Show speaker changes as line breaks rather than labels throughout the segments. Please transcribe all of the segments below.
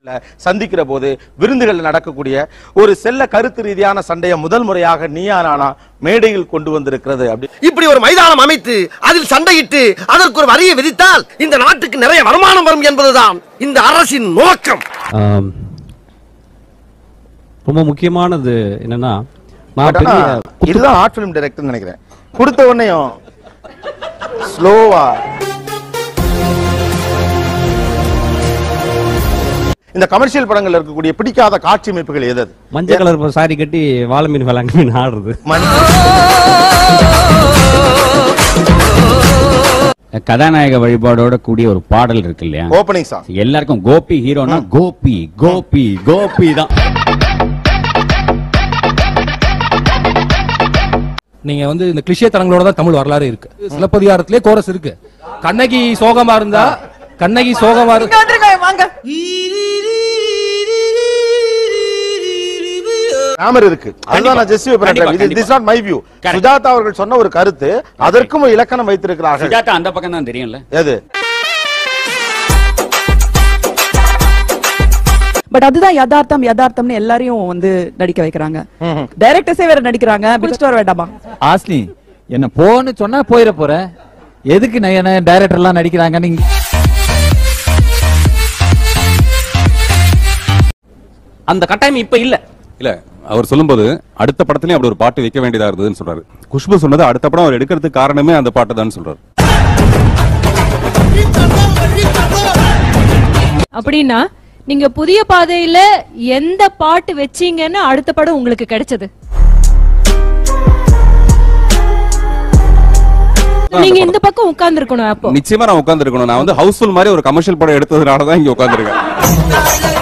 சந்திக்கிற போது விருந்துகள் நடக்கக்கூடிய ஒரு செல்ல கருத்து ரீதியான சண்டையை முதல் முறையாக நீயா நானா மேடையில் கொண்டு வந்திருக்கிறது அப்படி
இப்படி ஒரு மைதானம் அமைத்து அதில் சண்டையிட்டு அதற்கு ஒரு வரியை விதித்தால் இந்த நாட்டுக்கு நிறைய வருமானம் வரும் என்பதுதான் இந்த அரசின் நோக்கம்
ஆம், ரொம்ப முக்கியமானது என்னன்னா நான்
But ஆனா,
பெரிய
இதுதான் ஆர்ட் பிலிம் டைரக்டர் நினைக்கிறேன் கொடுத்த உடனேயும் ஸ்லோவா இந்த கமர்ஷியல் படங்கள்ல இருக்கக்கூடிய பிடிக்காத காட்சி அமைப்புகள் எது அது?
மஞ்சள் கலர் சாரி கட்டி வாழை மீன் வளங்க மீன் ஆடுறது
மண்-
கதாநாயக வழிபாடோட கூடிய ஒரு பாடல் இருக்கு இல்லையா
ஓப்பனிங் சாங்
எல்லாருக்கும் கோபி ஹீரோனா கோபி கோபி கோபி தான்
நீங்க வந்து இந்த கிளிஷே தரங்களோட தான் தமிழ் வரலாறு இருக்கு சிலப்பதிகாரத்திலே கோரஸ் இருக்கு கண்ணகி சோகமா இருந்தா கண்ணகி சோகமா இரு
கிராமர் இருக்கு அதுதான் நான் ஜெஸ்டிஃபை
கண்டிப்பா,
பண்றேன்
கண்டிப்பா.
This not my view
Correct.
Sujatha அவர்கள் சொன்ன ஒரு கருத்து அதற்கும் இலக்கணம் வைத்திருக்கிறார்கள்
சுஜாதா அந்த பக்கம் தான் தெரியும்ல
எது
பட் அதுதான் யதார்த்தம் யதார்த்தம்னு எல்லாரையும் வந்து நடிக்க வைக்கிறாங்க டைரக்டர்ஸே வேற நடிக்கிறாங்க பிடிச்சிட்டு வர வேண்டாமா
ஆஸ்லி என்ன போன்னு சொன்னா போயிட போற எதுக்கு நான் என்ன டைரக்டர் எல்லாம் நடிக்கிறாங்க நீங்க
அந்த கட்டாயம் இப்ப இல்ல
இல்ல அவர் சொல்லும்போது அடுத்த படத்துலயும் அப்படி ஒரு பாட்டு வைக்க வேண்டியதா இருந்ததுன்னு சொல்றாரு குஷ்பு சொன்னது அடுத்த படம் அவர் எடுக்கிறதுக்கு காரணமே அந்த பாட்டு தான் சொல்றாரு
அப்படின்னா நீங்க புதிய பாதையில எந்த பாட்டு வச்சீங்கன்னு அடுத்த படம் உங்களுக்கு கிடைச்சது நீங்க இந்த பக்கம் உட்கார்ந்து இருக்கணும் அப்போ
நிச்சயமா நான் உட்கார்ந்து இருக்கணும் நான் வந்து ஹவுஸ்ஃபுல் மாதிரி ஒரு கமர்ஷியல் படம் எடுத்ததுனால தான் இங்க உட்கார்ந்துருக்கேன்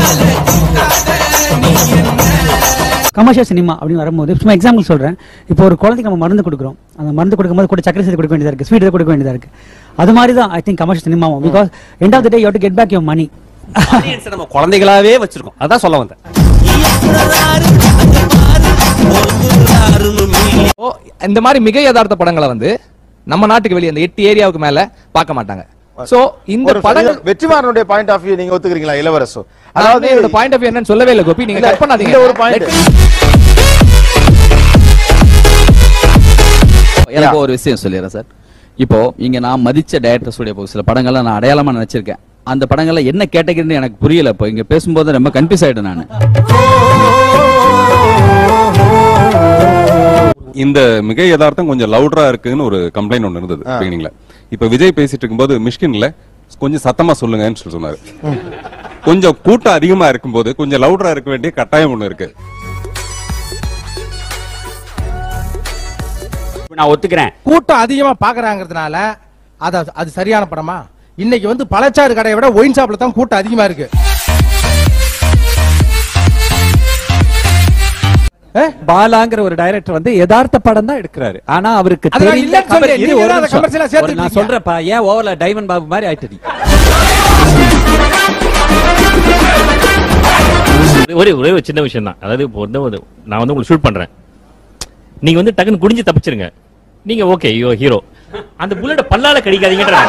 கமர்ஷியல் சினிமா அப்படின்னு வரும்போது சும்மா எக்ஸாம்பிள் சொல்றேன் இப்போ ஒரு குழந்தைக்கு நம்ம மருந்து கொடுக்குறோம் அந்த மருந்து கொடுக்கும்போது கூட சக்கரை சேர்த்து கொடுக்க வேண்டியதா இருக்கு ஸ்வீட் கொடுக்க வேண்டியதா இருக்கு அது மாதிரி தான் ஐ திங்க் கமர்ஷியல் சினிமாவும் because end of the day you to get back your money
Audience நம்ம குழந்தைகளாவே வச்சிருக்கோம் அதான் சொல்ல வந்தேன்
ஓ, இந்த மாதிரி மிக யதார்த்த படங்களை வந்து நம்ம நாட்டுக்கு வெளியே அந்த எட்டு ஏரியாவுக்கு மேல பார்க்க மாட்டாங்க சோ இந்த
ஒரு
படங்கள்
வெற்றிமாறனுடைய பாயிண்ட் ஆஃப் வியூ நீங்க ஒத்துக்கிறீங்களா இளவரசு
அதாவது
அதாவது
என்னோட பாயிண்ட் ஆஃப் வியூ என்னன்னு சொல்லவே இல்லை கோபி நீங்க
இல்ல,
கட் பண்ணாதீங்க
இந்த ஒரு பாயிண்ட்
எனக்கு ஒரு விஷயம் சொல்லிடுறேன் சார் இப்போ இங்க நான் மதிச்ச டைரக்டர்ஸ் உடைய சில படங்கள்ல நான் அடையாளமா நினைச்சிருக்கேன் அந்த படங்கள்ல என்ன கேட்டகரின்னு எனக்கு புரியல இப்போ இங்க பேசும்போது ரொம்ப கன்ஃபியூஸ் ஆயிட்டேன் நான்
இந்த மிக யதார்த்தம் கொஞ்சம் லவுடரா இருக்குன்னு ஒரு கம்ப்ளைண்ட் ஒன்று இருந்தது பிகினிங்ல இப்ப விஜய் பேசிட்டு இருக்கும்போது மிஷ்கின்ல கொஞ்சம் சத்தமா சொல்லுங்கன்னு சொல்லி சொன்னாரு கொஞ்சம் கூட்டம் அதிகமா இருக்கும்போது கொஞ்சம் லவுடரா இருக்க வேண்டிய கட்டாயம் ஒண்ணு இருக்கு
நான் ஒத்துக்கிறேன்
கூட்டம் அதிகமா பாக்குறாங்கிறதுனால அது அது சரியான படமா இன்னைக்கு வந்து பழச்சாறு கடையை விட ஒயின் ஷாப்ல தான் கூட்டம் அதிகமா இருக்கு
பாலாங்கிற ஒரு டைரக்டர் வந்து யதார்த்த படம் தான் எடுக்கிறாரு ஆனா அவருக்கு
அது நான்
தெரிந்த
இல்லைன்னு
cover-
சொல்றேன்.
இரு,
நீங்க
ஒரு
தான் அதை
நிமிஷம்.
commercial ஆ
ஒரு
சேர்த்துட்டீங்க.
நான் சொல்றேன்ப்பா ஏன் ஓவர்ல டைமண்ட் பாபு மாதிரி ஆயிட்டு நீ
ஒரே ஒரே ஒரு சின்ன விஷயம் தான் அதாவது இப்போ வந்து ஒரு நான் வந்து உங்களுக்கு ஷூட் பண்றேன் நீங்க வந்து டக்குன்னு குடிஞ்சு தப்பிச்சிருங்க நீங்க ஓகே யோ ஹீரோ அந்த புல்லட்ட பல்லால கடிக்காதீங்கன்ற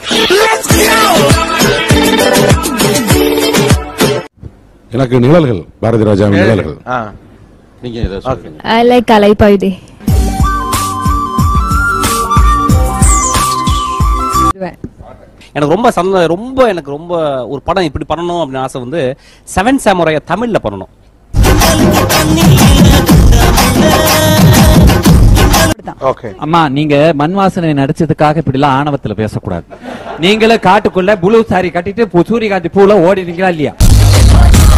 எனக்கு நிழல்கள் பாரதி ராஜாவின் நிழல்கள்
நீங்க ஏதாவது சொல்றீங்க
ஐ லைக் அலைப்பாயுதே
எனக்கு ரொம்ப சந்த ரொம்ப எனக்கு ரொம்ப ஒரு படம் இப்படி பண்ணணும் அப்படின்னு ஆசை வந்து செவன் சாமுரைய தமிழ்ல பண்ணணும்
ஓகே
அம்மா நீங்க மண் வாசனை நடிச்சதுக்காக இப்படி எல்லாம் ஆணவத்துல பேசக்கூடாது நீங்களே காட்டுக்குள்ள புளு சாரி கட்டிட்டு பு- சூரியகாந்தி பூல ஓடினீங்களா இல்லையா